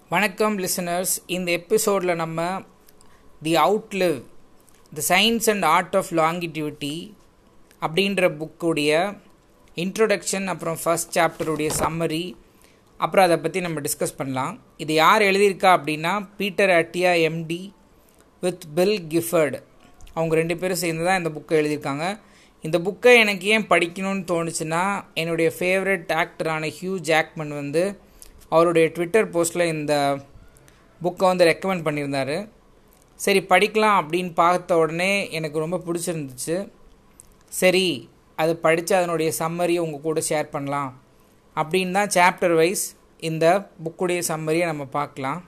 வணக்கம் லிசனர்ஸ் இந்த எபிசோடில் நம்ம the outlive the science and art of longevity அப்படின்ற புக்குடைய இன்ட்ரொடக்ஷன் அப்புறம் ஃபர்ஸ்ட் சாப்டருடைய சம்மரி அப்புறம் அதை பற்றி நம்ம டிஸ்கஸ் பண்ணலாம் இது யார் எழுதியிருக்கா அப்படின்னா Peter Attia MD with Bill Gifford அவங்க ரெண்டு பேரும் சேர்ந்து தான் இந்த புக்கை எழுதியிருக்காங்க இந்த புக்கை எனக்கு ஏன் படிக்கணும்னு தோணுச்சுன்னா என்னுடைய ஃபேவரட் ஆக்டரான ஹியூ ஜாக்மன் வந்து அவருடைய ட்விட்டர் போஸ்ட்டில் இந்த புக்கை வந்து ரெக்கமெண்ட் பண்ணியிருந்தார் சரி படிக்கலாம் அப்படின்னு பார்த்த உடனே எனக்கு ரொம்ப பிடிச்சிருந்துச்சு சரி அது படித்து அதனுடைய சம்மரியை உங்கள் கூட ஷேர் பண்ணலாம் அப்படின்னு தான் சாப்டர் வைஸ் இந்த புக்குடைய சம்மரியை நம்ம பார்க்கலாம்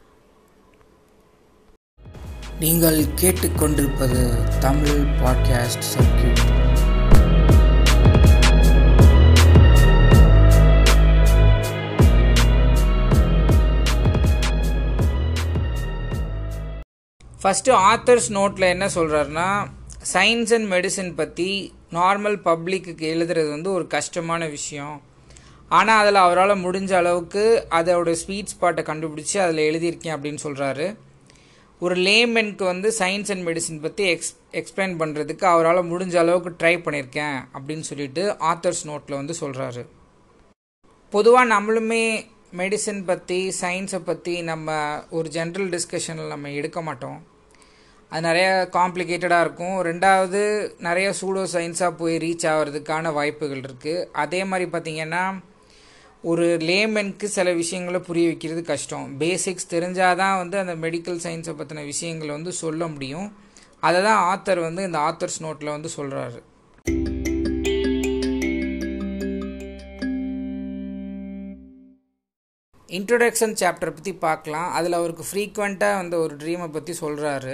நீங்கள் கேட்டுக்கொண்டிருப்பது Tamil podcast circuit first authors நோட்டில் என்ன சொல்கிறாருன்னா சயின்ஸ் அண்ட் மெடிசன் பற்றி நார்மல் பப்ளிக்கு எழுதுறது வந்து ஒரு கஷ்டமான விஷயம் ஆனால் அதில் அவரால் முடிஞ்ச அளவுக்கு அதோட ஸ்வீட் ஸ்பாட்டை கண்டுபிடிச்சி அதில் எழுதியிருக்கேன் அப்படின்னு சொல்கிறாரு ஒரு லேமென்க்கு வந்து சயின்ஸ் அண்ட் மெடிசன் பற்றி எக்ஸ் எக்ஸ்பிளைன் பண்ணுறதுக்கு அவரால் முடிஞ்ச அளவுக்கு ட்ரை பண்ணியிருக்கேன் அப்படின்னு சொல்லிட்டு ஆத்தர்ஸ் நோட்டில் வந்து சொல்கிறாரு பொதுவாக நம்மளுமே மெடிசன் பற்றி சயின்ஸை பற்றி நம்ம ஒரு ஜென்ரல் டிஸ்கஷனில் நம்ம எடுக்க மாட்டோம் அது நிறைய காம்ப்ளிகேட்டடாக இருக்கும் ரெண்டாவது நிறைய சூடோ சயின்ஸாக போய் ரீச் ஆகிறதுக்கான வாய்ப்புகள் இருக்குது அதே மாதிரி பார்த்திங்கன்னா ஒரு லேமென்க்கு சில விஷயங்களை புரிய வைக்கிறது கஷ்டம் பேசிக்ஸ் தெரிஞ்சால் தான் வந்து அந்த மெடிக்கல் சயின்ஸை பற்றின விஷயங்களை வந்து சொல்ல முடியும் அதை தான் ஆத்தர் வந்து இந்த ஆத்தர்ஸ் நோட்டில் வந்து சொல்கிறாரு இன்ட்ரொடக்ஷன் சாப்டர் பற்றி பார்க்கலாம் அதில் அவருக்கு ஃப்ரீக்வெண்ட்டாக வந்து ஒரு ட்ரீமை பற்றி சொல்கிறாரு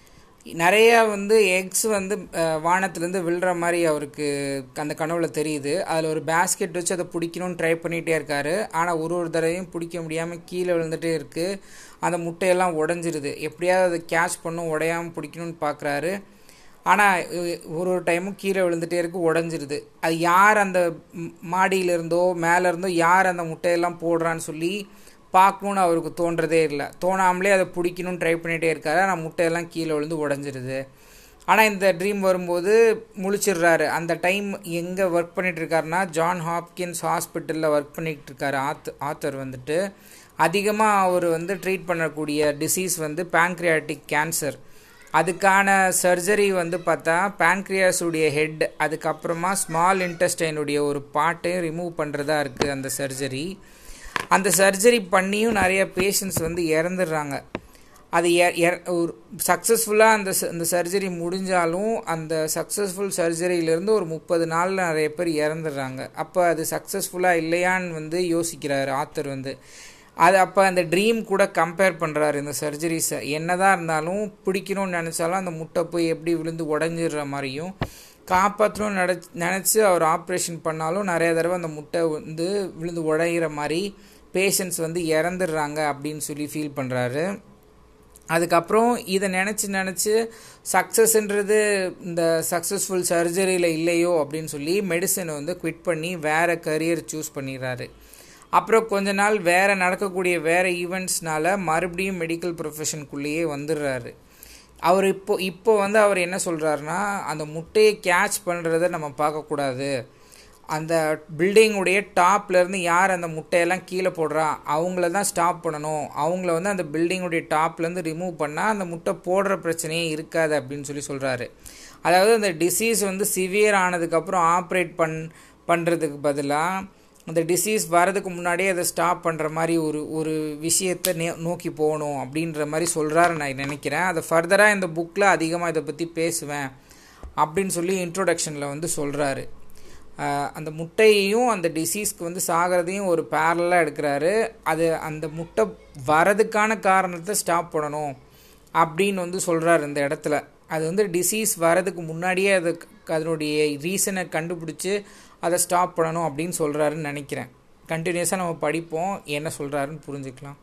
நிறையா வந்து எக்ஸ் வந்து வானத்துலேருந்து விழுற மாதிரி அவருக்கு அந்த கனவுல தெரியுது அதில் ஒரு பேஸ்கெட் வச்சு அதை பிடிக்கணும்னு ட்ரை பண்ணிகிட்டே இருக்காரு ஆனால் ஒரு ஒரு தடவையும் பிடிக்க முடியாமல் கீழே விழுந்துகிட்டே இருக்குது அந்த முட்டையெல்லாம் உடஞ்சிருது எப்படியாவது அதை கேட்ச் பண்ணும் உடையாமல் பிடிக்கணும்னு பார்க்குறாரு ஆனால் ஒரு ஒரு டைமும் கீழே விழுந்துகிட்டே இருக்கு உடஞ்சிருது அது யார் அந்த மாடியிலிருந்தோ மேலேருந்தோ யார் அந்த முட்டையெல்லாம் போடுறான்னு சொல்லி பார்க்கணுன்னு அவருக்கு தோன்றதே இல்லை தோணாமலே அதை பிடிக்கணும்னு ட்ரை பண்ணிகிட்டே இருக்காரு ஆனால் முட்டையெல்லாம் கீழே விழுந்து உடஞ்சிருது ஆனால் இந்த ட்ரீம் வரும்போது முழிச்சிடுறாரு அந்த டைம் எங்கே ஒர்க் பண்ணிகிட்டு இருக்காருன்னா ஜான் ஹாப்கின்ஸ் ஹாஸ்பிட்டலில் ஒர்க் பண்ணிகிட்டு இருக்காரு ஆத் ஆத்தர் வந்துட்டு அதிகமாக அவர் வந்து ட்ரீட் பண்ணக்கூடிய டிசீஸ் வந்து பேங்க்ரியாட்டிக் கேன்சர் அதுக்கான சர்ஜரி வந்து பார்த்தா பேங்க்ரியாஸுடைய ஹெட் அதுக்கப்புறமா ஸ்மால் இன்டெஸ்டைனுடைய ஒரு பார்ட்டையும் ரிமூவ் பண்ணுறதா இருக்குது அந்த சர்ஜரி அந்த சர்ஜரி பண்ணியும் நிறைய பேஷண்ட்ஸ் வந்து இறந்துடுறாங்க அது ஒரு சக்ஸஸ்ஃபுல்லாக அந்த அந்த சர்ஜரி முடிஞ்சாலும் அந்த சக்ஸஸ்ஃபுல் சர்ஜரியிலேருந்து ஒரு முப்பது நாளில் நிறைய பேர் இறந்துடுறாங்க அப்போ அது சக்ஸஸ்ஃபுல்லாக இல்லையான்னு வந்து யோசிக்கிறார் ஆத்தர் வந்து அது அப்போ அந்த ட்ரீம் கூட கம்பேர் பண்ணுறாரு இந்த சர்ஜரிஸை என்னதான் இருந்தாலும் பிடிக்கணும்னு நினச்சாலும் அந்த முட்டை போய் எப்படி விழுந்து உடஞ்சிடுற மாதிரியும் காப்பாற்றணும்னு நினச் நினச்சி அவர் ஆப்ரேஷன் பண்ணாலும் நிறைய தடவை அந்த முட்டை வந்து விழுந்து உடையிற மாதிரி பேஷண்ட்ஸ் வந்து இறந்துடுறாங்க அப்படின்னு சொல்லி ஃபீல் பண்ணுறாரு அதுக்கப்புறம் இதை நினச்சி நினச்சி சக்ஸஸ்ன்றது இந்த சக்ஸஸ்ஃபுல் சர்ஜரியில் இல்லையோ அப்படின்னு சொல்லி மெடிசனை வந்து குவிட் பண்ணி வேறு கரியர் சூஸ் பண்ணிடுறாரு அப்புறம் கொஞ்ச நாள் வேறு நடக்கக்கூடிய வேறு ஈவெண்ட்ஸ்னால மறுபடியும் மெடிக்கல் ப்ரொஃபஷனுக்குள்ளேயே வந்துடுறாரு அவர் இப்போ இப்போ வந்து அவர் என்ன சொல்கிறாருன்னா அந்த முட்டையை கேட்ச் பண்ணுறத நம்ம பார்க்கக்கூடாது அந்த பில்டிங்குடைய டாப்லேருந்து யார் அந்த முட்டையெல்லாம் கீழே போடுறா அவங்கள தான் ஸ்டாப் பண்ணணும் அவங்கள வந்து அந்த பில்டிங்குடைய டாப்லேருந்து ரிமூவ் பண்ணால் அந்த முட்டை போடுற பிரச்சனையே இருக்காது அப்படின்னு சொல்லி சொல்கிறாரு அதாவது அந்த டிசீஸ் வந்து சிவியர் ஆனதுக்கப்புறம் ஆப்ரேட் பண் பண்ணுறதுக்கு பதிலாக அந்த டிசீஸ் வரதுக்கு முன்னாடியே அதை ஸ்டாப் பண்ணுற மாதிரி ஒரு ஒரு விஷயத்தை நே நோக்கி போகணும் அப்படின்ற மாதிரி சொல்கிறாரு நான் நினைக்கிறேன் அதை ஃபர்தராக இந்த புக்கில் அதிகமாக இதை பற்றி பேசுவேன் அப்படின்னு சொல்லி இன்ட்ரோடக்ஷனில் வந்து சொல்கிறாரு அந்த முட்டையையும் அந்த டிசீஸ்க்கு வந்து சாகிறதையும் ஒரு பேரலாக எடுக்கிறாரு அது அந்த முட்டை வரதுக்கான காரணத்தை ஸ்டாப் பண்ணணும் அப்படின்னு வந்து சொல்கிறாரு இந்த இடத்துல அது வந்து டிசீஸ் வரதுக்கு முன்னாடியே அது அதனுடைய ரீசனை கண்டுபிடிச்சி அதை ஸ்டாப் பண்ணணும் அப்படின்னு சொல்கிறாருன்னு நினைக்கிறேன் கண்டினியூஸாக நம்ம படிப்போம் என்ன சொல்கிறாருன்னு புரிஞ்சுக்கலாம்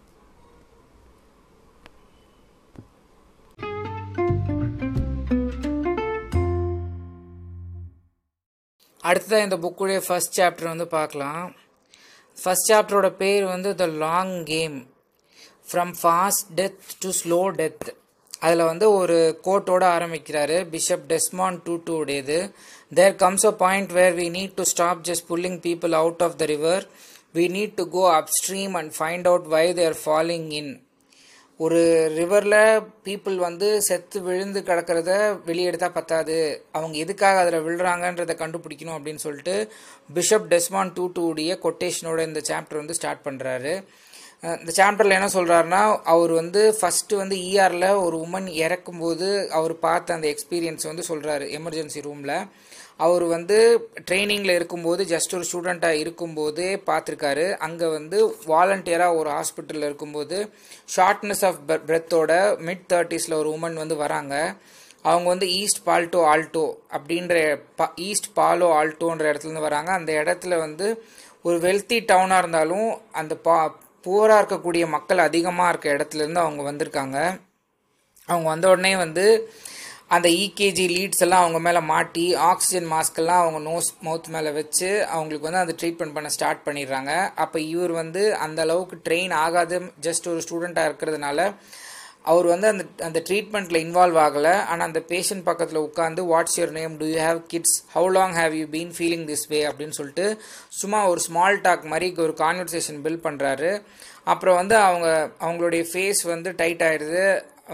அடுத்ததாக இந்த புக்குடைய ஃபஸ்ட் சாப்டர் வந்து பார்க்கலாம் ஃபஸ்ட் சாப்டரோட பேர் வந்து the long game from fast death to slow death அதில் வந்து ஒரு கோட்டோட ஆரம்பிக்கிறாரு பிஷப் டெஸ்மான் டூ டூ உடையது there comes a point where we need to stop just pulling people out of the river we need to go upstream and find out why they're falling in ஒரு ரிவரில் people வந்து செத்து விழுந்து கிடக்கிறத வெளியெடுத்தா பத்தாது அவங்க எதுக்காக அதில் விழுறாங்கன்றதை கண்டுபிடிக்கணும் அப்படின்னு சொல்லிட்டு பிஷப் டெஸ்மான் டூ டூ உடைய கொட்டேஷனோட இந்த சாப்டர் வந்து ஸ்டார்ட் பண்ணுறாரு இந்த சாப்டரில் என்ன சொல்கிறாருன்னா அவர் வந்து ஃபஸ்ட்டு வந்து இஆரில் ஒரு உமன் இறக்கும்போது அவர் பார்த்த அந்த எக்ஸ்பீரியன்ஸ் வந்து சொல்கிறாரு எமர்ஜென்சி ரூமில் அவர் வந்து ட்ரைனிங்கில் இருக்கும்போது ஜஸ்ட் ஒரு ஸ்டூடெண்ட்டாக இருக்கும்போதே பார்த்துருக்காரு அங்கே வந்து வாலண்டியராக ஒரு ஹாஸ்பிட்டலில் இருக்கும்போது ஷார்ட்னஸ் ஆஃப் பிரெத்தோட மிட் தேர்ட்டிஸில் ஒரு உமன் வந்து வராங்க அவங்க வந்து ஈஸ்ட் பால்டோ ஆல்டோ அப்படின்ற பா ஈஸ்ட் பாலோ ஆல்டோன்ற இடத்துலேருந்து வராங்க அந்த இடத்துல வந்து ஒரு வெல்த்தி டவுனாக இருந்தாலும் அந்த பா புவராக இருக்கக்கூடிய மக்கள் அதிகமாக இருக்க இடத்துலேருந்து அவங்க வந்திருக்காங்க அவங்க வந்த உடனே வந்து அந்த இகேஜி லீட்ஸ் எல்லாம் அவங்க மேலே மாட்டி ஆக்சிஜன் மாஸ்க்கெல்லாம் அவங்க நோஸ் மவுத் மேலே வச்சு அவங்களுக்கு வந்து அந்த ட்ரீட்மெண்ட் பண்ண ஸ்டார்ட் பண்ணிடுறாங்க அப்போ இவர் வந்து அந்த அளவுக்கு ட்ரெயின் ஆகாத ஜஸ்ட் ஒரு ஸ்டூடெண்ட்டாக இருக்கிறதுனால அவர் வந்து அந்த அந்த ட்ரீட்மெண்ட்டில் இன்வால்வ் ஆகலை ஆனால் அந்த பேஷண்ட் பக்கத்தில் உட்காந்து what's your name do you have kids how long have you been feeling this way அப்படின்னு சொல்லிட்டு சும்மா ஒரு ஸ்மால் டாக் மாதிரி ஒரு கான்வர்சேஷன் பில்ட் பண்ணுறாரு அப்புறம் வந்து அவங்க அவங்களுடைய ஃபேஸ் வந்து டைட் ஆயிடுது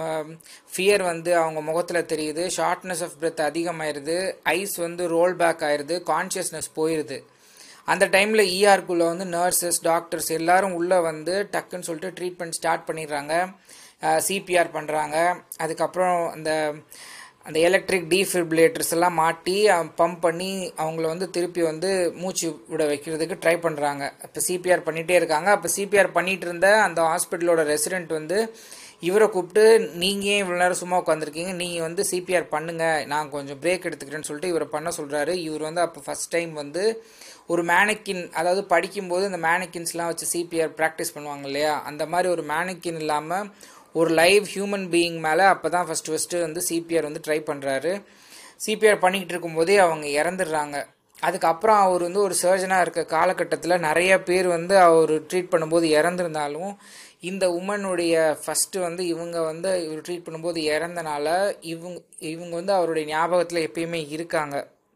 ஃபியர் வந்து அவங்க முகத்தில் தெரியுது ஷார்ட்னஸ் ஆஃப் பிரெத் அதிகமாயிருது ஐஸ் வந்து ரோல் பேக் ஆயிடுது கான்ஷியஸ்னஸ் போயிடுது அந்த டைமில் இஆர்க்குள்ளே வந்து நர்சஸ் டாக்டர்ஸ் எல்லாரும் உள்ளே வந்து டக்குன்னு சொல்லிட்டு ட்ரீட்மெண்ட் ஸ்டார்ட் பண்ணிடுறாங்க சிபிஆர் பண்ணுறாங்க அதுக்கப்புறம் அந்த அந்த எலக்ட்ரிக் டீஃபிபிலேட்டர்ஸ் எல்லாம் மாட்டி பம்ப் பண்ணி அவங்கள வந்து திருப்பி வந்து மூச்சு விட வைக்கிறதுக்கு ட்ரை பண்ணுறாங்க இப்போ சிபிஆர் பண்ணிகிட்டே இருக்காங்க அப்போ சிபிஆர் பண்ணிகிட்டு இருந்த அந்த ஹாஸ்பிட்டலோட ரெசிடெண்ட் வந்து இவரை கூப்பிட்டு நீங்கள் ஏன் இவ்வளோ நேரம் சும்மா உட்காந்துருக்கீங்க நீங்கள் வந்து சிபிஆர் பண்ணுங்கள் நான் கொஞ்சம் பிரேக் எடுத்துக்கிறேன்னு சொல்லிட்டு இவரை பண்ண சொல்கிறாரு இவர் வந்து அப்போ ஃபஸ்ட் டைம் வந்து ஒரு மேனக்கின் அதாவது படிக்கும்போது இந்த மேனக்கின்ஸ்லாம் வச்சு சிபிஆர் ப்ராக்டிஸ் பண்ணுவாங்க இல்லையா அந்த மாதிரி ஒரு மேனக்கின் இல்லாமல் ஒரு லைவ் ஹியூமன் பீயிங் மேலே அப்போ தான் ஃபஸ்ட்டு ஃபஸ்ட்டு வந்து சிபிஆர் வந்து ட்ரை பண்ணுறாரு சிபிஆர் பண்ணிக்கிட்டு இருக்கும்போதே அவங்க இறந்துடுறாங்க அதுக்கப்புறம் அவர் வந்து ஒரு சர்ஜனாக இருக்க காலகட்டத்தில் நிறைய பேர் வந்து அவர் ட்ரீட் பண்ணும்போது இறந்துருந்தாலும் இந்த உமனுடைய ஃபஸ்ட்டு வந்து இவங்க வந்து இவர் ட்ரீட் பண்ணும்போது இறந்தனால இவங்க இவங்க வந்து அவருடைய ஞாபகத்தில் எப்பயுமே இருக்காங்க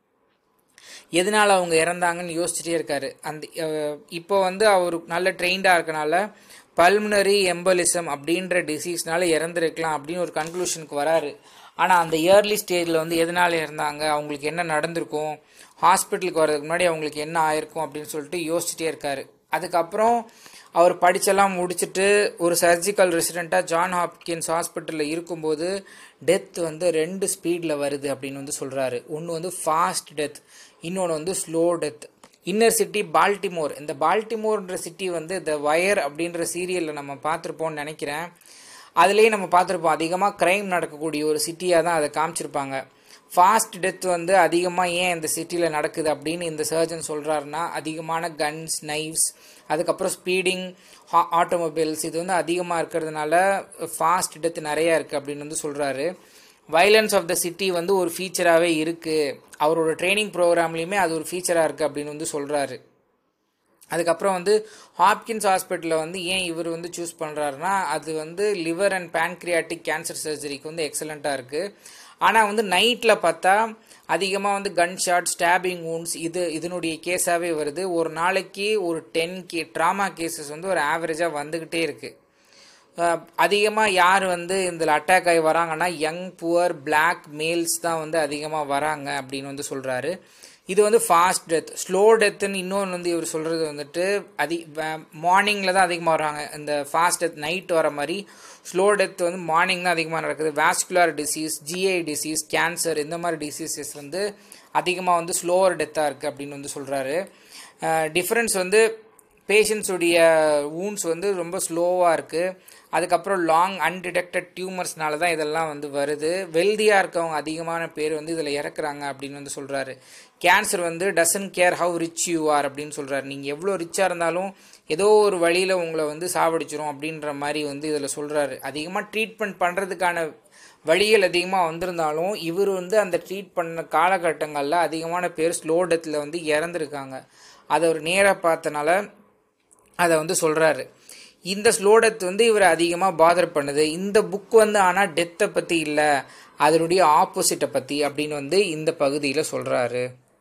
எதனால் அவங்க இறந்தாங்கன்னு யோசிச்சுட்டே இருக்காரு அந்த இப்போ வந்து அவர் நல்ல ட்ரெயின்டாக இருக்கனால பல்முனரி எம்பலிசம் அப்படின்ற டிசீஸ்னால இறந்துருக்கலாம் அப்படின்னு ஒரு கன்க்ளூஷனுக்கு வராரு ஆனால் அந்த இயர்லி ஸ்டேஜில் வந்து எதனால் இறந்தாங்க அவங்களுக்கு என்ன நடந்திருக்கும் ஹாஸ்பிட்டலுக்கு வர்றதுக்கு முன்னாடி அவங்களுக்கு என்ன ஆயிருக்கும் அப்படின்னு சொல்லிட்டு யோசிச்சுட்டே இருக்காரு அதுக்கப்புறம் அவர் படிச்செல்லாம் முடிச்சுட்டு ஒரு சர்ஜிக்கல் ரெசிடெண்ட்டாக ஜான் ஹாப்கின்ஸ் ஹாஸ்பிட்டலில் இருக்கும்போது டெத் வந்து ரெண்டு ஸ்பீடில் வருது அப்படின்னு வந்து சொல்கிறாரு ஒன்று வந்து ஃபாஸ்ட் டெத் இன்னொன்று வந்து slow death inner city Baltimore இந்த பால்டிமோர்ன்ற சிட்டி வந்து த வயர் அப்படின்ற சீரியலில் நம்ம பார்த்துருப்போம்னு நினைக்கிறேன் அதுலேயே நம்ம பார்த்துருப்போம் அதிகமாக க்ரைம் நடக்கக்கூடிய ஒரு சிட்டியாக தான் அதை காமிச்சிருப்பாங்க ஃபாஸ்ட் டெத் வந்து அதிகமாக ஏன் இந்த சிட்டியில் நடக்குது அப்படின்னு இந்த சர்ஜன் சொல்கிறாருன்னா அதிகமான கன்ஸ் நைவ்ஸ் அதுக்கப்புறம் ஸ்பீடிங் ஆட்டோமொபைல்ஸ் இது வந்து அதிகமாக இருக்கிறதுனால ஃபாஸ்ட் டெத் நிறையா இருக்குது அப்படின்னு வந்து சொல்கிறாரு வைலன்ஸ் ஆஃப் த சிட்டி வந்து ஒரு ஃபீச்சராகவே இருக்குது அவரோட ட்ரைனிங் ப்ரோக்ராம்லேயுமே அது ஒரு ஃபீச்சராக இருக்குது அப்படின்னு வந்து சொல்கிறாரு அதுக்கப்புறம் வந்து ஹாப்கின்ஸ் ஹாஸ்பிட்டலில் வந்து ஏன் இவர் வந்து சூஸ் பண்ணுறாருனா அது வந்து லிவர் அண்ட் பேன்க்ரியாட்டிக் கேன்சர் சர்ஜரிக்கு வந்து எக்ஸலண்ட்டாக இருக்குது ஆனால் வந்து நைட்டில் பார்த்தா அதிகமாக வந்து கன் ஷாட் ஸ்டாபிங் வூண்ட்ஸ் இது இதனுடைய கேஸாகவே வருது ஒரு நாளைக்கு ஒரு டென் கே ட்ராமா கேசஸ் வந்து ஒரு ஆவரேஜாக வந்துக்கிட்டே இருக்குது அதிகமாக யார் வந்து இதில் அட்டாக் ஆகி வராங்கன்னா யங் புவர் பிளாக் மேல்ஸ் தான் வந்து அதிகமாக வராங்க அப்படின்னு வந்து சொல்கிறாரு இது வந்து ஃபாஸ்ட் டெத் ஸ்லோ டெத்துன்னு இன்னொன்று வந்து இவர் சொல்கிறது வந்துட்டு அதி மார்னிங்கில் தான் அதிகமாக வராங்க இந்த ஃபாஸ்ட் டெத் நைட் வர மாதிரி ஸ்லோ டெத் வந்து மார்னிங் தான் அதிகமாக நடக்குது vascular disease GI disease cancer இந்த மாதிரி டிசீசஸ் வந்து அதிகமாக வந்து ஸ்லோவர் டெத்தாக இருக்குது அப்படின்னு வந்து சொல்கிறாரு டிஃப்ரென்ஸ் வந்து பேஷண்ட்ஸுடைய வூன்ஸ் வந்து ரொம்ப ஸ்லோவாக இருக்குது அதுக்கப்புறம் லாங் அன்டிடெக்டட் டியூமர்ஸ்னால தான் இதெல்லாம் வந்து வருது வெல்தியாக இருக்கவங்க அதிகமான பேர் வந்து இதில் இறக்குறாங்க அப்படின்னு வந்து சொல்கிறாரு கேன்சர் வந்து doesn't care how rich you are அப்படின்னு சொல்கிறாரு நீங்கள் எவ்வளோ ரிச்சாக இருந்தாலும் ஏதோ ஒரு வழியில் உங்களை வந்து சாவடிச்சிரும் அப்படின்ற மாதிரி வந்து இதில் சொல்கிறாரு அதிகமாக ட்ரீட்மெண்ட் பண்ணுறதுக்கான வழிகள் அதிகமாக வந்திருந்தாலும் இவர் வந்து அந்த ட்ரீட் பண்ண காலகட்டங்களில் அதிகமான பேர் ஸ்லோ டெத்தில் வந்து இறந்துருக்காங்க அதை ஒரு நேராக பார்த்தனால அதை வந்து சொல்கிறாரு இந்த ஸ்லோ டெத் வந்து இவர் அதிகமாக பாதர் பண்ணுது இந்த புக் வந்து ஆனால் டெத்தை பற்றி இல்லை அதனுடைய ஆப்போசிட்டை பற்றி அப்படின்னு வந்து இந்த பகுதியில் சொல்கிறாரு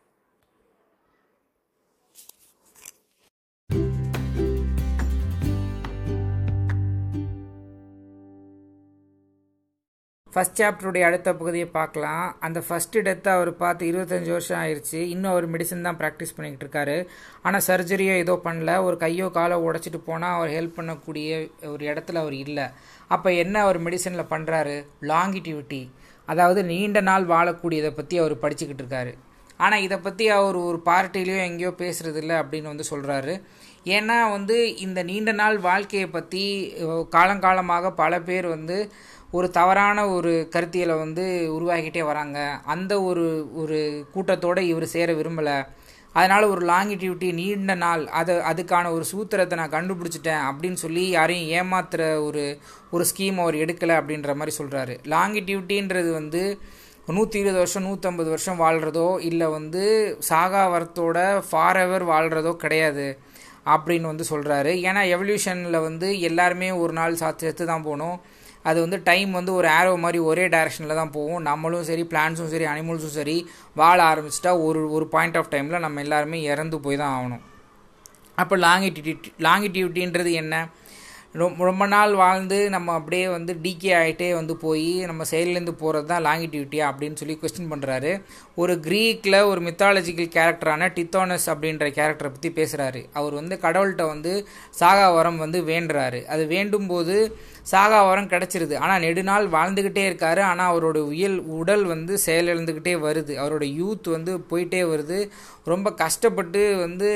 ஃபஸ்ட் சாப்டருடைய அடுத்த பகுதியை பார்க்கலாம் அந்த ஃபஸ்ட்டு டெத்தை அவர் பார்த்து இருபத்தஞ்சி வருஷம் ஆயிடுச்சு இன்னும் அவர் மெடிசன் தான் ப்ராக்டிஸ் பண்ணிக்கிட்டு இருக்காரு ஆனால் சர்ஜரியோ ஏதோ பண்ணல ஒரு கையோ காலோ உடச்சிட்டு போனால் அவர் ஹெல்ப் பண்ணக்கூடிய ஒரு இடத்துல அவர் இல்லை அப்போ என்ன அவர் மெடிசனில் பண்ணுறாரு லாங்கிட்டிவிட்டி அதாவது நீண்ட நாள் வாழக்கூடியதை பற்றி அவர் படிச்சுக்கிட்டு இருக்காரு ஆனால் இதை பற்றி அவர் ஒரு பார்ட்டிலையோ எங்கேயோ பேசுகிறது இல்லை அப்படின்னு வந்து சொல்கிறாரு ஏன்னா வந்து இந்த நீண்ட நாள் வாழ்க்கையை பற்றி காலங்காலமாக பல பேர் வந்து ஒரு தவறான ஒரு கருத்தியலை வந்து உருவாக்கிட்டே வராங்க அந்த ஒரு ஒரு கூட்டத்தோடு இவர் சேர விரும்பலை அதனால் ஒரு லாங்கிட்டிவிட்டி நீண்ட நாள் அதை அதுக்கான ஒரு சூத்திரத்தை நான் கண்டுபிடிச்சிட்டேன் அப்படின்னு சொல்லி யாரையும் ஏமாத்துகிற ஒரு ஒரு ஸ்கீம் அவர் எடுக்கலை அப்படின்ற மாதிரி சொல்கிறாரு லாங்கிட்டிவிட்டின்றது வந்து நூற்றி இருபது வருஷம் நூற்றம்பது வருஷம் வாழ்கிறதோ இல்லை வந்து சாகா வரத்தோட ஃபார் எவர் வாழ்கிறதோ கிடையாது அப்படின்னு வந்து சொல்கிறாரு ஏன்னா எவல்யூஷனில் வந்து எல்லாருமே ஒரு நாள் சாத்து செத்து தான் போகணும் அது வந்து டைம் வந்து ஒரு ஆரோ மாதிரி ஒரே டைரக்ஷனில் தான் போகும் நம்மளும் சரி பிளான்ஸும் சரி அனிமல்ஸும் சரி வாழ ஆரம்பிச்சிட்டா ஒரு ஒரு பாயிண்ட் ஆஃப் டைமில் நம்ம எல்லாருமே இறந்து போய் தான் ஆகணும் அப்போ லாங்கிட்டிவிட்டி லாங்கிட்டிவிட்டின்றது என்ன ரொம்ப ரொம்ப நாள் வாழ்ந்து நம்ம அப்படியே வந்து டிகே ஆகிட்டே வந்து போய் நம்ம செயலேருந்து போகிறது தான் லாங்கிட்டிவிட்டியா அப்படின்னு சொல்லி கொஸ்டின் பண்ணுறாரு ஒரு க்ரீக்கில் ஒரு மித்தாலஜிக்கல் கேரக்டரான டித்தோனஸ் அப்படின்ற கேரக்டரை பற்றி பேசுகிறாரு அவர் வந்து கடவுள்கிட்ட வந்து சாகா வரம் வந்து வேண்டுறாரு அது வேண்டும் போது சாகா வரம் கிடச்சிருது ஆனால் நெடுநாள் வாழ்ந்துக்கிட்டே இருக்காரு ஆனால் அவரோட உயல் உடல் வந்து செயலிழந்துக்கிட்டே வருது அவரோட யூத் வந்து போயிட்டே வருது ரொம்ப கஷ்டப்பட்டு வந்து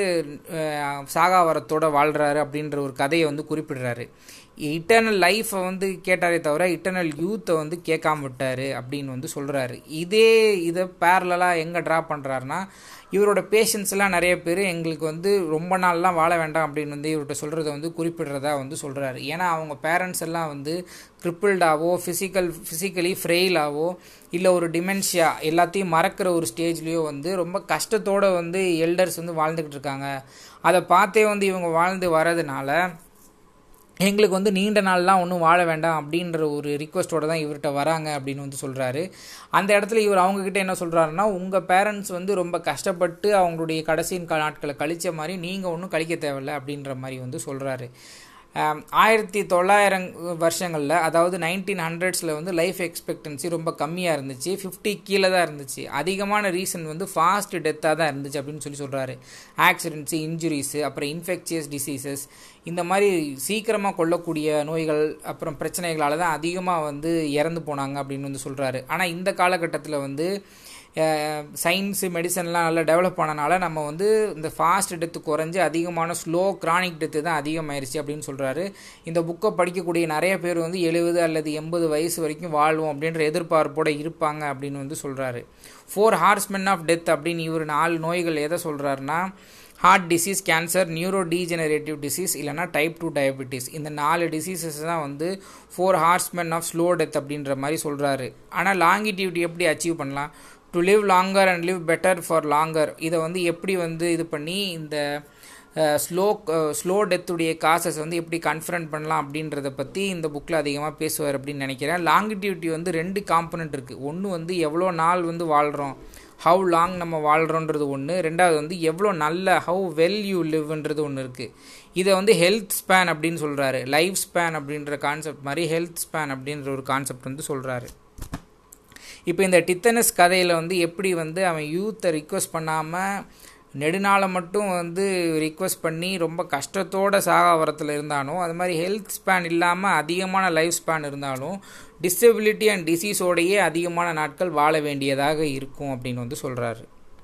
சாகா வரத்தோட வாழ்கிறாரு அப்படின்ற ஒரு கதையை வந்து குறிப்பிடுறாரு இட்டர்னல் லைஃப்பை வந்து கேட்டாரே தவிர இட்டர்னல் யூத்தை வந்து கேட்காம விட்டார் அப்படின்னு வந்து சொல்கிறாரு இதே இதை பேரலாக எங்கே ட்ரா பண்ணுறாருனா இவரோட பேஷன்ஸ்லாம் நிறைய பேர் எங்களுக்கு வந்து ரொம்ப நாள்லாம் வாழ வேண்டாம் அப்படின்னு வந்து இவர்கிட்ட சொல்கிறத வந்து குறிப்பிடுறதா வந்து சொல்கிறாரு ஏன்னா அவங்க பேரண்ட்ஸ் எல்லாம் வந்து க்ரிப்பிள்டாவோ ஃபிசிக்கல் ஃபிசிக்கலி ஃப்ரெயிலாவோ இல்லை ஒரு டிமென்ஷியா எல்லாத்தையும் மறக்கிற ஒரு ஸ்டேஜ்லேயோ வந்து ரொம்ப கஷ்டத்தோடு வந்து எல்டர்ஸ் வந்து வாழ்ந்துக்கிட்டு இருக்காங்க அதை பார்த்தே வந்து இவங்க வாழ்ந்து வரதுனால எங்களுக்கு வந்து நீண்ட நாள்லாம் ஒன்றும் வாழ வேண்டாம் அப்படின்ற ஒரு ரிக்வஸ்ட்டோட தான் இவர்கிட்ட வராங்க அப்படின்னு வந்து சொல்கிறாரு அந்த இடத்துல இவர் அவங்கக்கிட்ட என்ன சொல்கிறாருன்னா உங்கள் பேரண்ட்ஸ் வந்து ரொம்ப கஷ்டப்பட்டு அவங்களுடைய கடைசியின் நாட்களை கழித்த மாதிரி நீங்கள் ஒன்றும் கழிக்க தேவையில்லை அப்படின்ற மாதிரி வந்து சொல்கிறாரு ஆயிரத்தி தொள்ளாயிரம் வருஷங்களில் அதாவது நைன்டீன் ஹண்ட்ரட்ஸில் வந்து லைஃப் எக்ஸ்பெக்டன்சி ரொம்ப கம்மியாக இருந்துச்சு ஃபிஃப்டி கீழே தான் இருந்துச்சு அதிகமான ரீசன் வந்து ஃபாஸ்ட் டெத்தாக தான் இருந்துச்சு அப்படின்னு சொல்லி சொல்கிறாரு ஆக்சிடென்ட்ஸு இன்ஜுரிஸு அப்புறம் இன்ஃபெக்சியஸ் டிசீசஸ் இந்த மாதிரி சீக்கிரமாக கொள்ளக்கூடிய நோய்கள் அப்புறம் பிரச்சனைகளால் தான் அதிகமாக வந்து இறந்து போனாங்க அப்படின்னு வந்து சொல்கிறாரு ஆனால் இந்த காலகட்டத்தில் வந்து சயின்ஸு மெடிசன்லாம் நல்லா டெவலப் ஆனனால நம்ம வந்து இந்த ஃபாஸ்ட் டெத்து குறைஞ்சி அதிகமான ஸ்லோ கிரானிக் டெத்து தான் அதிகமாயிருச்சு அப்படின்னு சொல்கிறாரு இந்த புக்கை படிக்கக்கூடிய நிறைய பேர் வந்து எழுபது அல்லது எண்பது வயசு வரைக்கும் வாழ்வோம் அப்படின்ற எதிர்பார்ப்போடு இருப்பாங்க அப்படின்னு வந்து சொல்கிறாரு ஃபோர் ஹார்ஸ்மென் ஆஃப் டெத் அப்படின்னு இவர் நாலு நோய்கள் எதை சொல்கிறாருன்னா heart disease cancer neurodegenerative disease இல்லைனா டைப் டூ டயபெட்டிஸ் இந்த நாலு டிசீசஸ் தான் வந்து four horsemen of slow death அப்படின்ற மாதிரி சொல்கிறாரு ஆனால் லாங்கிட்டிவிட்டி எப்படி அச்சீவ் பண்ணலாம் to live longer and live better for longer இதை வந்து எப்படி வந்து இது பண்ணி இந்த ஸ்லோ ஸ்லோ டெத்துடைய காசஸ் வந்து எப்படி கன்ஃபரண்ட் பண்ணலாம் அப்படின்றத பற்றி இந்த புக்கில் அதிகமாக பேசுவார் அப்படின்னு நினைக்கிறேன் லாங்கிட்டிவிட்டி வந்து ரெண்டு காம்பனண்ட் இருக்குது ஒன்று வந்து எவ்வளோ நாள் வந்து வாழ்கிறோம் ஹவு லாங் நம்ம வாழ்கிறோன்றது ஒன்று ரெண்டாவது வந்து எவ்வளோ நல்ல ஹவு வெல் யூ லிவ்ன்றது ஒன்று இருக்குது இதை வந்து ஹெல்த் ஸ்பேன் அப்படின்னு சொல்கிறாரு லைஃப் ஸ்பேன் அப்படின்ற கான்செப்ட் மாதிரி ஹெல்த் ஸ்பேன் அப்படின்ற ஒரு கான்செப்ட் வந்து சொல்கிறாரு இப்போ இந்த டித்தனஸ் கதையில் வந்து எப்படி வந்து அவன் யூத்தை ரிக்வஸ்ட் பண்ணாமல் நெடுநாளை மட்டும் வந்து ரிக்வஸ்ட் பண்ணி ரொம்ப கஷ்டத்தோட சாகாவரத்தில் இருந்தானோ அது மாதிரி ஹெல்த் ஸ்பேன் இல்லாமல் அதிகமான லைஃப் ஸ்பேன் இருந்தாலும் டிசபிலிட்டி அண்ட் டிசீஸோடையே அதிகமான நாட்கள் வாழ வேண்டியதாக இருக்கும் அப்படின்னு வந்து சொல்கிறாரு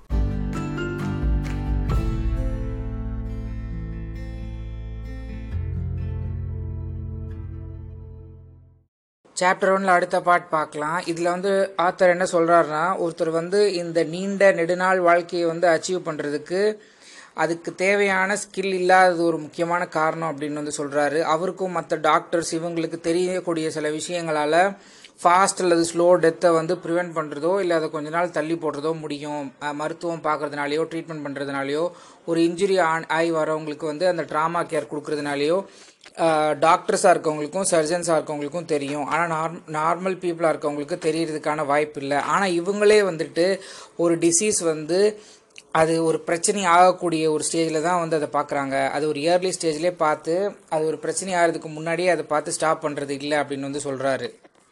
சாப்டர் ஒன்ல அடுத்த பார்ட் பார்க்கலாம் இதில் வந்து ஆத்தர் என்ன சொல்கிறாருன்னா ஒருத்தர் வந்து இந்த நீண்ட நெடுநாள் வாழ்க்கையை வந்து அச்சீவ் பண்ணுறதுக்கு அதுக்கு தேவையான ஸ்கில் இல்லாதது ஒரு முக்கியமான காரணம் அப்படின்னு வந்து சொல்கிறாரு அவருக்கும் மற்ற டாக்டர்ஸ் இவங்களுக்கு தெரியக்கூடிய சில விஷயங்களால் ஃபாஸ்ட் அல்லது ஸ்லோ டெத்தை வந்து ப்ரிவெண்ட் பண்ணுறதோ இல்லை அதை கொஞ்ச நாள் தள்ளி போடுறதோ முடியும் மருத்துவம் பார்க்குறதுனாலையோ ட்ரீட்மெண்ட் பண்ணுறதுனாலையோ ஒரு இன்ஜுரி ஆன் ஆகி வரவங்களுக்கு வந்து அந்த ட்ராமா கேர் கொடுக்குறதுனாலையோ டாக்டர்ஸாக இருக்கவங்களுக்கும் சர்ஜன்ஸாக இருக்கவங்களுக்கும் தெரியும் ஆனால் நார் நார்மல் பீப்புளாக இருக்கவங்களுக்கு தெரியறதுக்கான வாய்ப்பு இல்லை ஆனால் இவங்களே வந்துட்டு ஒரு டிசீஸ் வந்து அது ஒரு பிரச்சனை ஆகக்கூடிய ஒரு ஸ்டேஜில் தான் வந்து அதை பார்க்குறாங்க அது ஒரு இயர்லி ஸ்டேஜ்லேயே பார்த்து அது ஒரு பிரச்சனை ஆகிறதுக்கு முன்னாடியே அதை பார்த்து ஸ்டாப் பண்ணுறது இல்லை அப்படின்னு வந்து சொல்கிறாரு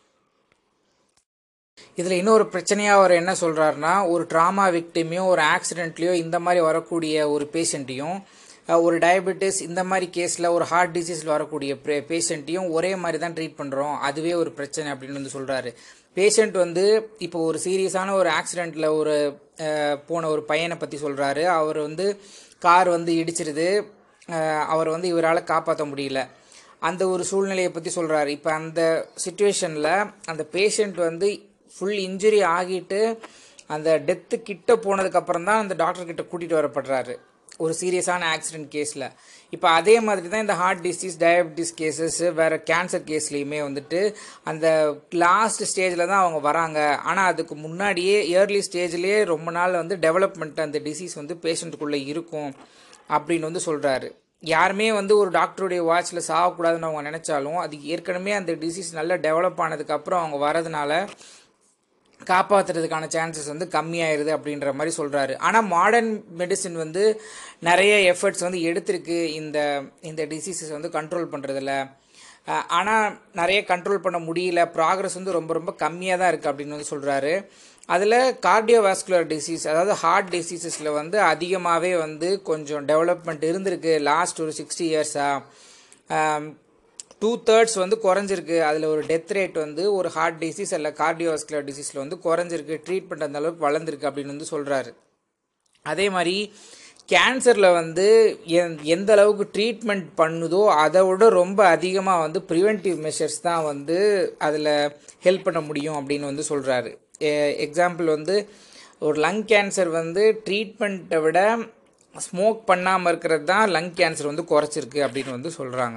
இதில் இன்னொரு பிரச்சனையாக அவர் என்ன சொல்கிறாருன்னா ஒரு ட்ராமா விக்டிமையும் ஒரு ஆக்சிடென்ட்லேயோ இந்த மாதிரி வரக்கூடிய ஒரு பேஷண்ட்டையும் ஒரு டயபெட்டிஸ் இந்த மாதிரி கேஸில் ஒரு ஹார்ட் டிசீஸில் வரக்கூடிய பேஷண்ட்டையும் ஒரே மாதிரி தான் ட்ரீட் பண்ணுறோம் அதுவே ஒரு பிரச்சனை அப்படின்னு வந்து சொல்கிறாரு பேஷண்ட் வந்து இப்போ ஒரு சீரியஸான ஒரு ஆக்சிடெண்ட்டில் ஒரு போன ஒரு பையனை பற்றி சொல்கிறாரு அவர் வந்து கார் வந்து இடிச்சிருது அவர் வந்து இவரால் காப்பாற்ற முடியல அந்த ஒரு சூழ்நிலையை பற்றி சொல்கிறாரு இப்போ அந்த சுச்சுவேஷனில் அந்த பேஷண்ட் வந்து ஃபுல் இன்ஜுரி ஆகிட்டு அந்த டெத்து கிட்ட போனதுக்கப்புறம் தான் அந்த டாக்டர் கிட்ட கூட்டிகிட்டு வரப்படுறாரு ஒரு சீரியஸான ஆக்சிடென்ட் கேஸில் இப்போ அதே மாதிரி தான் இந்த ஹார்ட் டிசீஸ் டயபெட்டிஸ் கேசஸ் வேறு கேன்சர் கேஸ்லேயுமே வந்துட்டு அந்த லாஸ்ட் ஸ்டேஜில் தான் அவங்க வராங்க ஆனால் அதுக்கு முன்னாடியே இயர்லி ஸ்டேஜ்லேயே ரொம்ப நாள் வந்து டெவலப்மெண்ட் அந்த டிசீஸ் வந்து பேஷண்ட்டுக்குள்ளே இருக்கும் அப்படின்னு வந்து சொல்கிறாரு யாருமே வந்து ஒரு டாக்டருடைய வாட்சில் சாகக்கூடாதுன்னு அவங்க நினச்சாலும் அது ஏற்கனவே அந்த டிசீஸ் நல்லா டெவலப் ஆனதுக்கப்புறம் அவங்க வரதுனால காப்பாற்றுறதுக்கான சான்சஸ் வந்து கம்மியாயிருது அப்படின்ற மாதிரி சொல்கிறாரு ஆனால் மாடர்ன் மெடிசின் வந்து நிறைய எஃபர்ட்ஸ் வந்து எடுத்திருக்கு இந்த இந்த டிசீஸஸ் வந்து கண்ட்ரோல் பண்ணுறதில்ல ஆனால் நிறைய கண்ட்ரோல் பண்ண முடியல ப்ராக்ரஸ் வந்து ரொம்ப ரொம்ப கம்மியாக தான் இருக்குது அப்படின்னு வந்து சொல்கிறாரு அதில் கார்டியோவாஸ்குலர் டிசீஸ் அதாவது ஹார்ட் டிசீசஸில் வந்து அதிகமாகவே வந்து கொஞ்சம் டெவலப்மெண்ட் இருந்திருக்கு லாஸ்ட் ஒரு சிக்ஸ்டி இயர்ஸாக டூ தேர்ட்ஸ் வந்து குறைஞ்சிருக்கு அதில் ஒரு டெத் ரேட் வந்து ஒரு ஹார்ட் டிசீஸ் அல்ல கார்டியோவாஸ்குலர் டிசீஸில் வந்து குறைஞ்சிருக்கு ட்ரீட்மெண்ட் அந்த அளவுக்கு வளர்ந்துருக்கு அப்படின்னு வந்து சொல்கிறாரு அதே மாதிரி கேன்சரில் வந்து எந்த அளவுக்கு ட்ரீட்மெண்ட் பண்ணுதோ அதை விட ரொம்ப அதிகமாக வந்து ப்ரிவென்டிவ் மெஷர்ஸ் தான் வந்து அதில் ஹெல்ப் பண்ண முடியும் அப்படின்னு வந்து சொல்கிறாரு எக்ஸாம்பிள் வந்து ஒரு லங் கேன்சர் வந்து ட்ரீட்மெண்ட்டை விட ஸ்மோக் பண்ணாமல் இருக்கிறது தான் லங் கேன்சர் வந்து குறைச்சிருக்கு அப்படின்னு வந்து சொல்கிறாங்க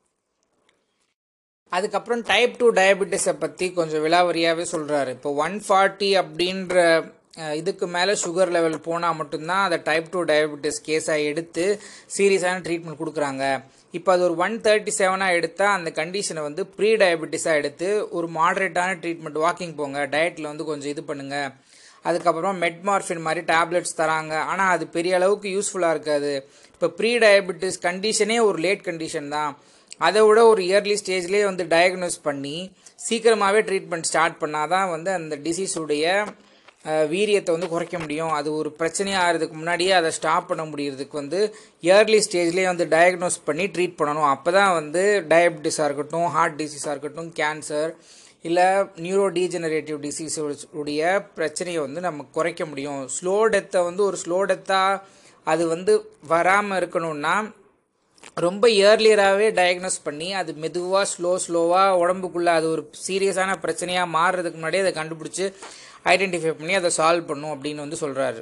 அதுக்கப்புறம் டைப் டூ டயபெட்டிஸை பற்றி கொஞ்சம் விலாவரியாகவே சொல்கிறாரு இப்போ ஒன் ஃபார்ட்டி அப்படின்ற இதுக்கு மேலே சுகர் லெவல் போனால் மட்டும்தான் அதை டைப் டூ டயபெட்டிஸ் கேஸாக எடுத்து சீரியஸான ட்ரீட்மெண்ட் கொடுக்குறாங்க இப்போ அது ஒரு ஒன் தேர்ட்டி செவனாக எடுத்தால் அந்த கண்டிஷனை வந்து ப்ரீ டயபெட்டிஸாக எடுத்து ஒரு மாடரேட்டான ட்ரீட்மெண்ட் வாக்கிங் போங்க டயட்டில் வந்து கொஞ்சம் இது பண்ணுங்கள் அதுக்கப்புறம் மெட்மார்ஃபின் மாதிரி டேப்லெட்ஸ் தராங்க ஆனால் அது பெரிய அளவுக்கு யூஸ்ஃபுல்லாக இருக்காது இப்போ ப்ரீ டயபெட்டிஸ் கண்டிஷனே ஒரு லேட் கண்டிஷன் தான் அதை விட ஒரு இயர்லி ஸ்டேஜ்லேயே வந்து டயக்னோஸ் பண்ணி சீக்கிரமாகவே ட்ரீட்மெண்ட் ஸ்டார்ட் பண்ணால் தான் வந்து அந்த டிசீஸுடைய வீரியத்தை வந்து குறைக்க முடியும் அது ஒரு பிரச்சனையாக ஆகிறதுக்கு முன்னாடியே அதை ஸ்டாப் பண்ண முடியறதுக்கு வந்து இயர்லி ஸ்டேஜ்லேயே வந்து டயக்னோஸ் பண்ணி ட்ரீட் பண்ணணும் அப்போ தான் வந்து டயபெட்டிஸாக இருக்கட்டும் ஹார்ட் டிசீஸாக இருக்கட்டும் கேன்சர் இல்லை நியூரோ டீஜெனரேட்டிவ் டிசீஸ் உடைய பிரச்சனையை வந்து நம்ம குறைக்க முடியும் ஸ்லோ டெத்தை வந்து ஒரு ஸ்லோ டெத்தாக அது வந்து வராமல் இருக்கணும்னா ரொம்ப இயர்லியராகவே டயக்னோஸ் பண்ணி அது மெதுவாக ஸ்லோ ஸ்லோவாக உடம்புக்குள்ளே அது ஒரு சீரியஸான பிரச்சனையாக மாறுறதுக்கு முன்னாடியே அதை கண்டுபிடிச்சி ஐடென்டிஃபை பண்ணி அதை சால்வ் பண்ணும் அப்படின்னு வந்து சொல்கிறாரு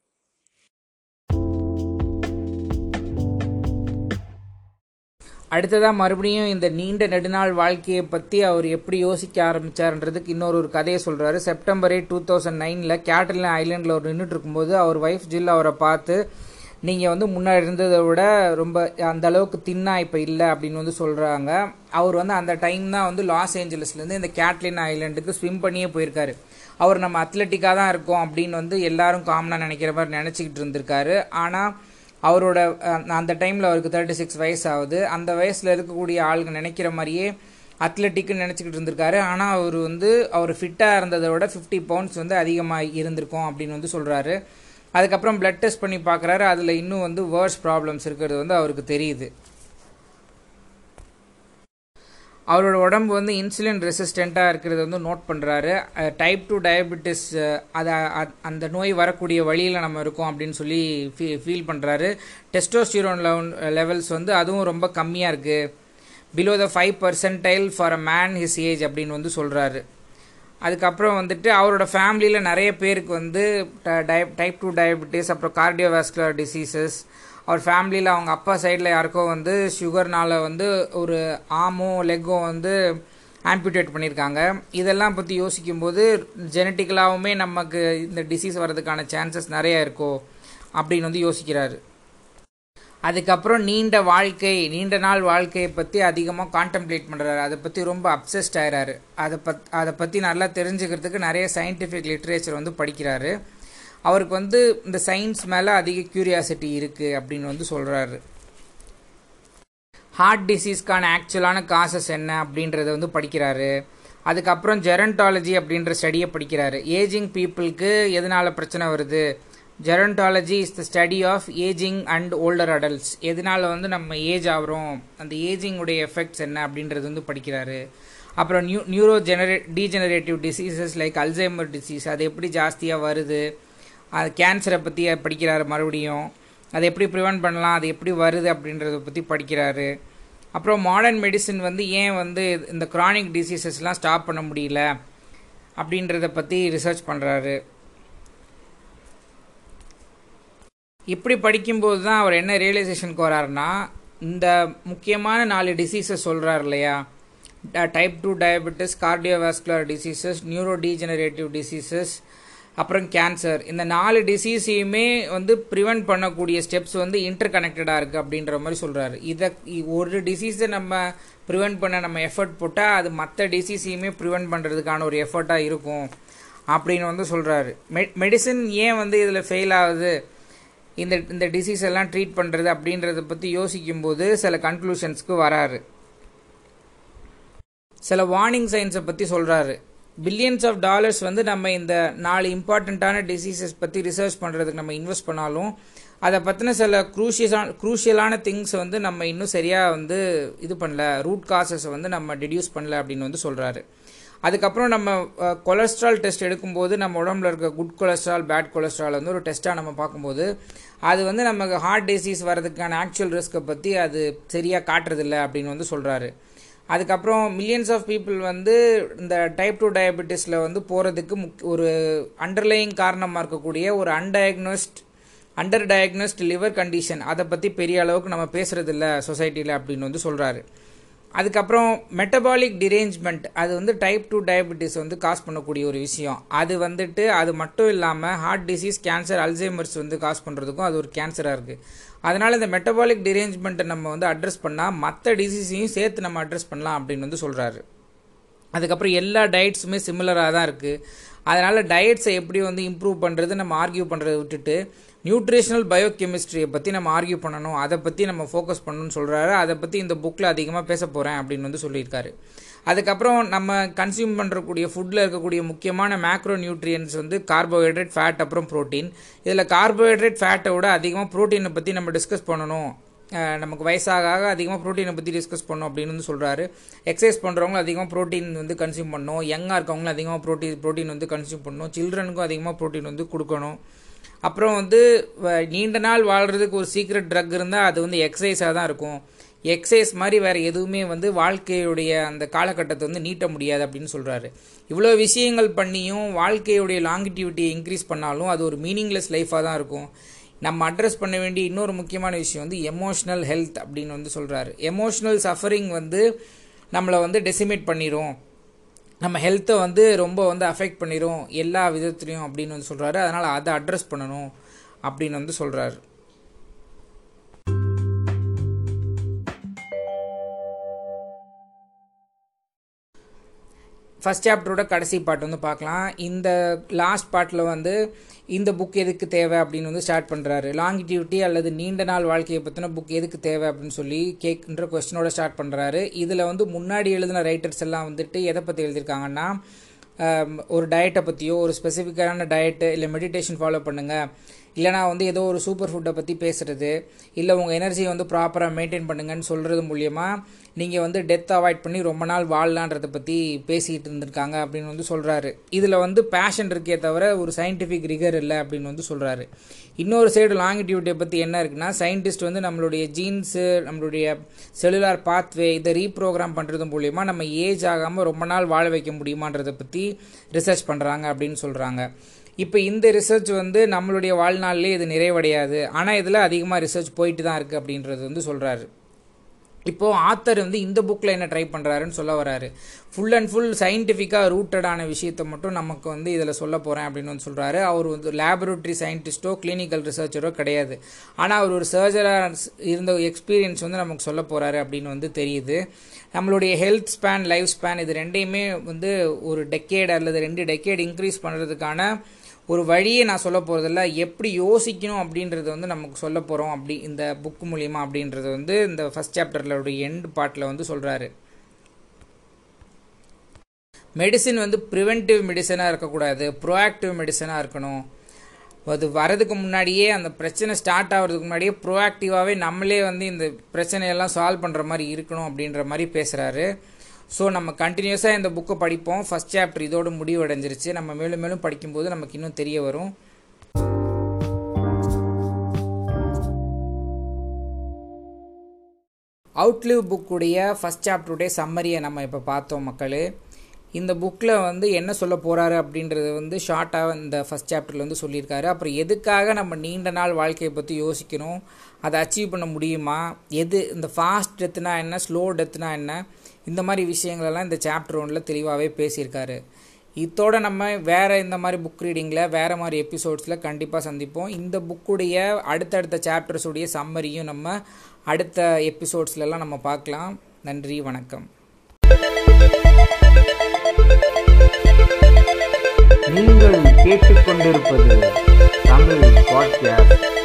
அடுத்ததாக மறுபடியும் இந்த நீண்ட நெடுநாள் வாழ்க்கையை பற்றி அவர் எப்படி யோசிக்க ஆரம்பித்தார்ன்றதுக்கு இன்னொரு ஒரு கதையை சொல்கிறாரு செப்டம்பர் எயிட் டூ தௌசண்ட் நைனில் கேட்டலின் ஐலாண்டில் அவர் நின்றுட்டு இருக்கும்போது அவர் ஒய்ஃப் ஜில் அவரை பார்த்து நீங்கள் வந்து முன்னாடி இருந்ததை விட ரொம்ப அந்த அளவுக்கு தின்னா இப்போ இல்லை அப்படின்னு வந்து சொல்கிறாங்க அவர் வந்து அந்த டைம் தான் வந்து லாஸ் ஏஞ்சலஸ்லேருந்து இந்த கேட்லின் ஐலாண்டுக்கு ஸ்விம் பண்ணியே போயிருக்காரு அவர் நம்ம அத்லட்டிக்காக தான் இருக்கோம் அப்படின்னு வந்து எல்லாரும் காமனாக நினைக்கிற மாதிரி நினச்சிக்கிட்டு இருந்திருக்காரு ஆனால் அவரோட அந்த டைமில் அவருக்கு தேர்ட்டி சிக்ஸ் வயசு ஆகுது அந்த வயசில் இருக்கக்கூடிய ஆளுங்க நினைக்கிற மாதிரியே அத்லட்டிக்குன்னு நினச்சிக்கிட்டு இருந்திருக்காரு ஆனால் அவர் வந்து அவர் ஃபிட்டாக இருந்ததை விட ஃபிஃப்டி பவுண்ட்ஸ் வந்து அதிகமாக இருந்திருக்கும் அப்படின்னு வந்து சொல்கிறாரு அதுக்கப்புறம் பிளட் டெஸ்ட் பண்ணி பார்க்குறாரு அதில் இன்னும் வந்து வேர்ஸ் ப்ராப்ளம்ஸ் இருக்கிறது வந்து அவருக்கு தெரியுது அவரோட உடம்பு வந்து இன்சுலின் ரெசிஸ்டண்ட்டாக இருக்கிறத வந்து நோட் பண்ணுறாரு டைப் டூ டயபெட்டிஸ் அதை அந்த நோய் வரக்கூடிய வழியில் நம்ம இருக்கோம் அப்படின்னு சொல்லி ஃபீ ஃபீல் பண்ணுறாரு டெஸ்டோஸ்டிரோன் லெவல் லெவல்ஸ் வந்து அதுவும் ரொம்ப கம்மியாக இருக்குது below the five percentile for a man his age அப்படின்னு வந்து சொல்கிறாரு அதுக்கப்புறம் வந்துட்டு அவரோட ஃபேமிலியில் நிறைய பேருக்கு வந்து டைப் டூ டயபெட்டிஸ் அப்புறம் கார்டியோவாஸ்குலர் டிசீசஸ் அவர் ஃபேமிலியில் அவங்க அப்பா சைடில் யாருக்கோ வந்து சுகர்னால் வந்து ஒரு ஆமோ லெக்கோ வந்து ஆம்பியூட்டேட் பண்ணியிருக்காங்க இதெல்லாம் பற்றி யோசிக்கும்போது ஜெனட்டிக்கலாகவுமே நமக்கு இந்த டிசீஸ் வர்றதுக்கான சான்சஸ் நிறைய இருக்கோ அப்படின்னு வந்து யோசிக்கிறாரு அதுக்கப்புறம் நீண்ட வாழ்க்கை நீண்ட நாள் வாழ்க்கையை பற்றி அதிகமாக கான்டம்ப்ளேட் பண்ணுறாரு அதை பற்றி ரொம்ப அப்சஸ்ட் ஆகிறாரு அதை பத் அதை பற்றி நல்லா தெரிஞ்சுக்கிறதுக்கு நிறைய சயின்டிஃபிக் லிட்ரேச்சர் வந்து படிக்கிறாரு அவருக்கு வந்து இந்த சயின்ஸ் மேலே அதிக க்யூரியாசிட்டி இருக்குது அப்படின்னு வந்து சொல்கிறாரு ஹார்ட் டிசீஸ்க்கான ஆக்சுவலான காசஸ் என்ன அப்படின்றத வந்து படிக்கிறாரு அதுக்கப்புறம் ஜெரண்டாலஜி அப்படின்ற ஸ்டடியை படிக்கிறாரு ஏஜிங் பீப்புளுக்கு எதனால் பிரச்சனை வருது gerontology is the study of ageing and older adults எதனால் வந்து நம்ம ஏஜ் ஆகிறோம் அந்த ஏஜிங்குடைய எஃபெக்ட்ஸ் என்ன அப்படின்றது வந்து படிக்கிறாரு அப்புறம் new neuro gener degenerative diseases like Alzheimer disease அது எப்படி ஜாஸ்தியாக வருது அது கேன்சரை பற்றி படிக்கிறாரு மறுபடியும் அதை எப்படி ப்ரிவெண்ட் பண்ணலாம் அது எப்படி வருது அப்படின்றத பற்றி படிக்கிறாரு அப்புறம் மாடர்ன் மெடிசின் வந்து ஏன் வந்து இந்த க்ரானிக் டிசீசஸ்லாம் ஸ்டாப் பண்ண முடியல அப்படின்றத பற்றி ரிசர்ச் பண்ணுறாரு இப்படி படிக்கும்போது தான் அவர் என்ன ரியலைசேஷனுக்கு வராருன்னா இந்த முக்கியமான நாலு டிசீசஸ் சொல்கிறார் இல்லையா type two diabetes cardiovascular diseases neurodegenerative diseases அப்புறம் கேன்சர் இந்த நாலு டிசீஸையுமே வந்து ப்ரிவெண்ட் பண்ணக்கூடிய ஸ்டெப்ஸ் வந்து இன்டர் கனெக்டடாக இருக்குது அப்படின்ற மாதிரி சொல்கிறாரு இதை ஒரு டிசீஸை நம்ம ப்ரிவெண்ட் பண்ண நம்ம எஃபர்ட் போட்டால் அது மற்ற டிசீஸையுமே ப்ரிவெண்ட் பண்ணுறதுக்கான ஒரு எஃபர்ட்டாக இருக்கும் அப்படின்னு வந்து சொல்கிறாரு மெ மெடிசன் ஏன் வந்து இதில் ஃபெயில் ஆகுது இந்த இந்த டிசீஸ் எல்லாம் ட்ரீட் பண்ணுறது அப்படின்றத பற்றி யோசிக்கும்போது சில கன்க்ளூஷன்ஸ்க்கு வராரு சில வார்னிங் சைன்ஸை பற்றி சொல்கிறாரு பில்லியன்ஸ் ஆஃப் டாலர்ஸ் வந்து நம்ம இந்த நாலு இம்பார்ட்டண்ட்டான டிசீசஸ் பற்றி ரிசர்ச் பண்ணுறதுக்கு நம்ம இன்வெஸ்ட் பண்ணாலும் அதை பற்றின சில க்ரூஷியஸான க்ரூஷியலான திங்ஸ் வந்து நம்ம இன்னும் சரியாக வந்து இது பண்ணல ரூட் காசஸை வந்து நம்ம டிடியூஸ் பண்ணல அப்படின்னு வந்து சொல்கிறாரு அதுக்கப்புறம் நம்ம கொலஸ்ட்ரால் டெஸ்ட் எடுக்கும்போது நம்ம உடம்புல இருக்க குட் கொலஸ்ட்ரால் பேட் கொலஸ்ட்ரால் வந்து ஒரு டெஸ்ட்டாக நம்ம பார்க்கும்போது அது வந்து நமக்கு ஹார்ட் டிசீஸ் வரதுக்கான ஆக்சுவல் ரிஸ்க்கை பற்றி அது சரியாக காட்டுறதில்ல அப்படின்னு வந்து சொல்கிறாரு அதுக்கப்புறம் மில்லியன்ஸ் ஆஃப் பீப்புள் வந்து இந்த டைப் டூ டயபெட்டிஸில் வந்து போகிறதுக்கு முக் ஒரு அண்டர்லையிங் காரணமாக இருக்கக்கூடிய ஒரு undiagnosed underdiagnosed liver condition அதை பற்றி பெரிய அளவுக்கு நம்ம பேசுகிறதில்ல சொசைட்டியில் அப்படின்னு வந்து சொல்கிறாரு அதுக்கப்புறம் மெட்டபாலிக் டிரேஞ்ச்மெண்ட் அது வந்து டைப் டூ டயபெட்டிஸ் வந்து காஸ் பண்ணக்கூடிய ஒரு விஷயம் அது வந்துட்டு அது மட்டும் இல்லாமல் ஹார்ட் டிசீஸ் கேன்சர் அல்சைமர்ஸ் வந்து காஸ் பண்ணுறதுக்கும் அது ஒரு கேன்சராக இருக்குது அதனால் இந்த மெட்டபாலிக் டிரேஞ்ச்மெண்ட்டை நம்ம வந்து அட்ரஸ் பண்ணால் மற்ற டிசீஸையும் சேர்த்து நம்ம அட்ரஸ் பண்ணலாம் அப்படின்னு வந்து சொல்கிறாரு அதுக்கப்புறம் எல்லா டயட்ஸுமே சிமிலராக தான் இருக்குது அதனால் டயட்ஸை எப்படி வந்து இம்ப்ரூவ் பண்ணுறது நம்ம ஆர்கியூ பண்ணுறதை விட்டுட்டு நியூட்ரிஷனல் பயோகெமிஸ்ட்ரியை பற்றி நம்ம ஆர்கியூ பண்ணணும் அதை பற்றி நம்ம ஃபோக்கஸ் பண்ணணும்னு சொல்கிறாரு அதை பற்றி இந்த புக்கில் அதிகமாக பேச போகிறேன் அப்படின்னு வந்து சொல்லியிருக்காரு அதுக்கப்புறம் நம்ம கன்சியூம் பண்ணுறக்கூடிய ஃபுட்டில் இருக்கக்கூடிய முக்கியமான மேக்ரோ நியூட்ரியன்ஸ் வந்து கார்போஹைட்ரேட் ஃபேட் அப்புறம் ப்ரோட்டீன் இதில் கார்போஹைட்ரேட் ஃபேட்டை விட அதிகமாக ப்ரோட்டீனை பற்றி நம்ம டிஸ்கஸ் பண்ணணும் நமக்கு வயசாக ஆக அதிகமாக ப்ரோட்டீனை பற்றி டிஸ்கஸ் பண்ணணும் அப்படின்னு வந்து சொல்கிறாரு எக்ஸசைஸ் பண்ணுறவங்களும் அதிகமாக ப்ரோட்டீன் வந்து கன்சியூம் பண்ணணும் யங்காக இருக்கவங்களும் அதிகமாக ப்ரோட்டீன் ப்ரோட்டீன் வந்து கன்சியூம் பண்ணணும் சில்ட்ரனுக்கும் அதிகமாக ப்ரோட்டீன் வந்து கொடுக்கணும் அப்புறம் வந்து நீண்ட நாள் வாழ்கிறதுக்கு ஒரு சீக்ரெட் ட்ரக் இருந்தால் அது வந்து எக்ஸசைஸாக தான் இருக்கும் எக்ஸசைஸ் மாதிரி வேறு எதுவுமே வந்து வாழ்க்கையுடைய அந்த காலகட்டத்தை வந்து நீட்ட முடியாது அப்படின்னு சொல்கிறாரு இவ்வளோ விஷயங்கள் பண்ணியும் வாழ்க்கையுடைய லாங்கிட்டிவிட்டியை இன்க்ரீஸ் பண்ணாலும் அது ஒரு மீனிங்லெஸ் லைஃபாக தான் இருக்கும் நம்ம அட்ரஸ் பண்ண வேண்டிய இன்னொரு முக்கியமான விஷயம் வந்து எமோஷ்னல் ஹெல்த் அப்படின்னு வந்து சொல்கிறாரு எமோஷ்னல் சஃபரிங் வந்து நம்மளை வந்து டெசிமேட் பண்ணிடும் நம்ம ஹெல்த்தை வந்து ரொம்ப வந்து அஃபெக்ட் பண்ணிடும் எல்லா விதத்துலையும் அப்படின்னு வந்து சொல்கிறாரு அதனால் அதை அட்ரஸ் பண்ணணும் அப்படின்னு வந்து சொல்கிறாரு ஃபஸ்ட் சாப்டரோட கடைசி பாட்டு வந்து பார்க்கலாம் இந்த லாஸ்ட் பாட்டில் வந்து இந்த புக் எதுக்கு தேவை அப்படின்னு வந்து ஸ்டார்ட் பண்ணுறாரு லாங்கிட்டிவிட்டி அல்லது நீண்ட நாள் வாழ்க்கையை பற்றின புக் எதுக்கு தேவை அப்படின்னு சொல்லி கேட்குன்ற கொஸ்டினோட ஸ்டார்ட் பண்ணுறாரு இதில் வந்து முன்னாடி எழுதின ரைட்டர்ஸ் எல்லாம் வந்துட்டு எதை பற்றி எழுதியிருக்காங்கன்னா ஒரு டயட்டை பற்றியோ ஒரு ஸ்பெசிஃபிக்கான டயட்டு இல்லை மெடிடேஷன் ஃபாலோ பண்ணுங்கள் இல்லைனா வந்து ஏதோ ஒரு சூப்பர் ஃபுட்டை பற்றி பேசுகிறது இல்லை உங்கள் எனர்ஜியை வந்து ப்ராப்பராக மெயின்டைன் பண்ணுங்கன்னு சொல்கிறது மூலியமாக நீங்கள் வந்து டெத் அவாய்ட் பண்ணி ரொம்ப நாள் வாழலான்றதை பற்றி பேசிகிட்டு இருந்திருக்காங்க அப்படின்னு வந்து சொல்கிறாரு இதில் வந்து பேஷன் இருக்கே தவிர ஒரு சயின்டிஃபிக் ரிகர் இல்லை அப்படின்னு வந்து சொல்கிறாரு இன்னொரு சைடு லாங்கிடியூட்டியை பற்றி என்ன இருக்குன்னா சயின்டிஸ்ட் வந்து நம்மளுடைய ஜீன்ஸு நம்மளுடைய செல்லுலார் பாத்வே இதை ரீப்ரோக்ராம் பண்ணுறது மூலிமா நம்ம ஏஜ் ஆகாமல் ரொம்ப நாள் வாழ வைக்க முடியுமான்றதை பற்றி ரிசர்ச் பண்ணுறாங்க அப்படின்னு சொல்கிறாங்க இப்போ இந்த ரிசர்ச் வந்து நம்மளுடைய வாழ்நாள்லேயே இது நிறைவடையாது ஆனால் இதில் அதிகமாக ரிசர்ச் போயிட்டு தான் இருக்குது அப்படின்றது வந்து சொல்கிறாரு இப்போது ஆத்தர் வந்து இந்த புக்கில் என்ன ட்ரை பண்ணுறாருன்னு சொல்ல வராரு ஃபுல் அண்ட் ஃபுல் சயின்டிஃபிக்காக ரூட்டடான விஷயத்தை மட்டும் நமக்கு வந்து இதில் சொல்ல போகிறேன் அப்படின்னு வந்து சொல்கிறாரு அவர் வந்து லேபரேட்டரி சயின்டிஸ்ட்டோ கிளினிக்கல் ரிசர்ச்சரோ கிடையாது ஆனால் அவர் ஒரு சர்ஜராக இருந்த எக்ஸ்பீரியன்ஸ் வந்து நமக்கு சொல்ல போகிறாரு அப்படின்னு வந்து தெரியுது நம்மளுடைய ஹெல்த் ஸ்பேன் லைஃப் ஸ்பேன் இது ரெண்டையுமே வந்து ஒரு டெக்கேட் அல்லது ரெண்டு டெக்கேட் இன்க்ரீஸ் பண்ணுறதுக்கான ஒரு வழியை நான் சொல்ல போகிறதில்ல எப்படி யோசிக்கணும் அப்படின்றது வந்து நமக்கு சொல்ல போகிறோம் அப்படி இந்த புக் மூலியமாக அப்படின்றது வந்து இந்த ஃபஸ்ட் சாப்டரில் எண்ட் பார்ட்டில் வந்து சொல்கிறாரு மெடிசின் வந்து ப்ரிவென்டிவ் மெடிசனாக இருக்கக்கூடாது ப்ரோஆக்டிவ் மெடிசனாக இருக்கணும் அது வரதுக்கு முன்னாடியே அந்த பிரச்சனை ஸ்டார்ட் ஆகிறதுக்கு முன்னாடியே ப்ரோஆக்டிவாகவே நம்மளே வந்து இந்த பிரச்சனையெல்லாம் சால்வ் பண்ணுற மாதிரி இருக்கணும் அப்படின்ற மாதிரி பேசுகிறாரு ஸோ நம்ம கண்டினியூஸாக இந்த புக்கை படிப்போம் ஃபஸ்ட் சாப்டர் இதோட முடிவடைஞ்சிருச்சு நம்ம மேலும் மேலும் படிக்கும்போது நமக்கு இன்னும் தெரிய வரும் அவுட்லிவ் புக்குடைய ஃபஸ்ட் சாப்டருடைய சம்மரியை நம்ம இப்போ பார்த்தோம் மக்களே இந்த புக்கில் வந்து என்ன சொல்ல போகிறாரு அப்படின்றது வந்து ஷார்ட்டாக இந்த ஃபஸ்ட் சாப்டரில் வந்து சொல்லியிருக்காரு அப்புறம் எதுக்காக நம்ம நீண்ட நாள் வாழ்க்கையை பற்றி யோசிக்கணும் அதை அச்சீவ் பண்ண முடியுமா எது இந்த ஃபாஸ்ட் டெத்துனா என்ன ஸ்லோ டெத்துனா என்ன இந்த மாதிரி விஷயங்களெல்லாம் இந்த சாப்டர் ஒன்றில் தெளிவாகவே பேசியிருக்காரு இதோட நம்ம வேறு இந்த மாதிரி புக் ரீடிங்கில் வேறு மாதிரி எபிசோட்ஸில் கண்டிப்பாக சந்திப்போம் இந்த புக்குடைய அடுத்தடுத்த சாப்டர்ஸுடைய சம்மரியும் நம்ம அடுத்த எபிசோட்ஸ்லலாம் நம்ம பார்க்கலாம் நன்றி வணக்கம் நீங்கள் கேட்டுக்கொண்டிருப்பது தமிழ் பாட்காஸ்ட்